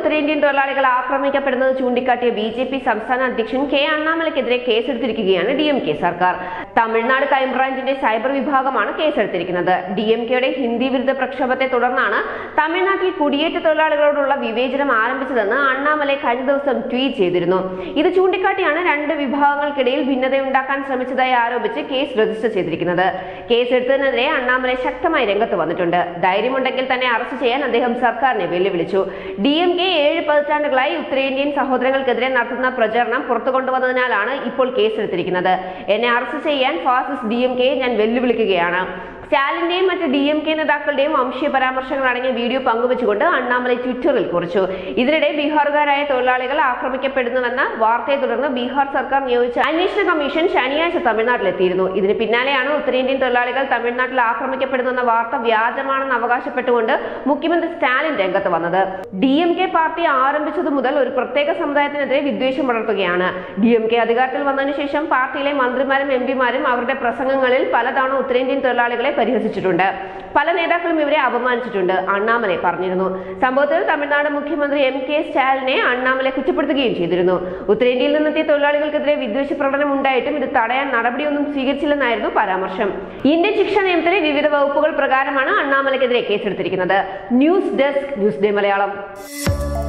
ഉത്തരേന്ത്യൻ തൊഴിലാളികൾ ആക്രമിക്കപ്പെടുന്നത് ചൂണ്ടിക്കാട്ടിയ ബി ജെ പി സംസ്ഥാന അധ്യക്ഷൻ കെ അണ്ണാമലയ്ക്കെതിരെ കേസെടുത്തിരിക്കുകയാണ് ഡി എം കെ സർക്കാർ തമിഴ്നാട് ക്രൈംബ്രാഞ്ചിന്റെ സൈബർ വിഭാഗമാണ് കേസെടുത്തിരിക്കുന്നത് ഡി എം കെയുടെ ഹിന്ദി വിരുദ്ധ പ്രക്ഷോഭത്തെ തുടർന്നാണ് തമിഴ്നാട്ടിൽ കുടിയേറ്റ തൊഴിലാളികളോടുള്ള വിവേചനം ആരംഭിച്ചതെന്ന് അണ്ണാമലൈ കഴിഞ്ഞ ദിവസം ട്വീറ്റ് ചെയ്തിരുന്നു ഇത് ചൂണ്ടിക്കാട്ടിയാണ് രണ്ട് വിഭാഗങ്ങൾക്കിടയിൽ ഭിന്നതയുണ്ടാക്കാൻ ശ്രമിച്ചതായി ആരോപിച്ച് കേസ് രജിസ്റ്റർ ചെയ്തിരിക്കുന്നത് കേസെടുത്തതിനെതിരെ അണ്ണാമലൈ ശക്തമായി രംഗത്ത് വന്നിട്ടുണ്ട് ധൈര്യമുണ്ടെങ്കിൽ തന്നെ അറസ്റ്റ് ചെയ്യാൻ അദ്ദേഹം സർക്കാരിനെ വെല്ലുവിളിച്ചു ഡി എം കെ ഏഴ് പതിറ്റാണ്ടുകളായി ഉത്തരേന്ത്യൻ സഹോദരങ്ങൾക്കെതിരെ നടത്തുന്ന പ്രചരണം പുറത്തു കൊണ്ടുവന്നതിനാലാണ് ഇപ്പോൾ കേസെടുത്തിരിക്കുന്നത് എന്നെ അറസ്റ്റ് ചെയ്യാൻ ഫാസിസ്റ്റ് ഡി എം കെയെ ഞാൻ വെല്ലുവിളിക്കുകയാണ് സ്റ്റാലിന്റെയും മറ്റ് ഡി എം കെ നേതാക്കളുടെയും വംശീയ പരാമർശങ്ങൾ അടങ്ങിയ വീഡിയോ പങ്കുവച്ചുകൊണ്ട് അണ്ണാമലൈ ട്വിറ്ററിൽ കുറിച്ചു ഇതിനിടെ ബീഹാറുകാരായ തൊഴിലാളികൾ ആക്രമിക്കപ്പെടുന്നുവെന്ന വാർത്തയെ തുടർന്ന് ബീഹാർ സർക്കാർ നിയോഗിച്ച അന്വേഷണ കമ്മീഷൻ ശനിയാഴ്ച തമിഴ്നാട്ടിലെത്തിയിരുന്നു ഇതിന് പിന്നാലെയാണ് ഉത്തരേന്ത്യൻ തൊഴിലാളികൾ തമിഴ്നാട്ടിൽ ആക്രമിക്കപ്പെടുന്നുവെന്ന വാർത്ത വ്യാജമാണെന്ന് അവകാശപ്പെട്ടുകൊണ്ട് മുഖ്യമന്ത്രി സ്റ്റാലിൻ രംഗത്ത് വന്നത് ഡി എം കെ പാർട്ടി ആരംഭിച്ചതു മുതൽ ഒരു പ്രത്യേക സമുദായത്തിനെതിരെ വിദ്വേഷം വളർത്തുകയാണ് ഡി എം കെ അധികാരത്തിൽ വന്നതിനു ശേഷം പാർട്ടിയിലെ മന്ത്രിമാരും എം പിമാരും അവരുടെ പ്രസംഗങ്ങളിൽ പലതവണ ഉത്തരേന്ത്യൻ തൊഴിലാളികളെ പരിഹസിച്ചിട്ടുണ്ട് പല നേതാക്കളും ഇവരെ അപമാനിച്ചിട്ടുണ്ട് അണ്ണാമലൈ പറഞ്ഞിരുന്നു സംഭവത്തിൽ തമിഴ്നാട് മുഖ്യമന്ത്രി എം കെ സ്റ്റാലിനെ അണ്ണാമലൈ കുറ്റപ്പെടുത്തുകയും ചെയ്തിരുന്നു ഉത്തരേന്ത്യയിൽ നിന്നെത്തിയ തൊഴിലാളികൾക്കെതിരെ വിദ്വേഷ പ്രകടനം ഉണ്ടായിട്ടും ഇത് തടയാൻ നടപടിയൊന്നും സ്വീകരിച്ചില്ലെന്നായിരുന്നു പരാമർശം ഇന്ത്യൻ ശിക്ഷാ നിയമത്തിലെ വിവിധ വകുപ്പുകൾ പ്രകാരമാണ് അണ്ണാമലയ്ക്കെതിരെ കേസെടുത്തിരിക്കുന്നത് news desk news day Malayalam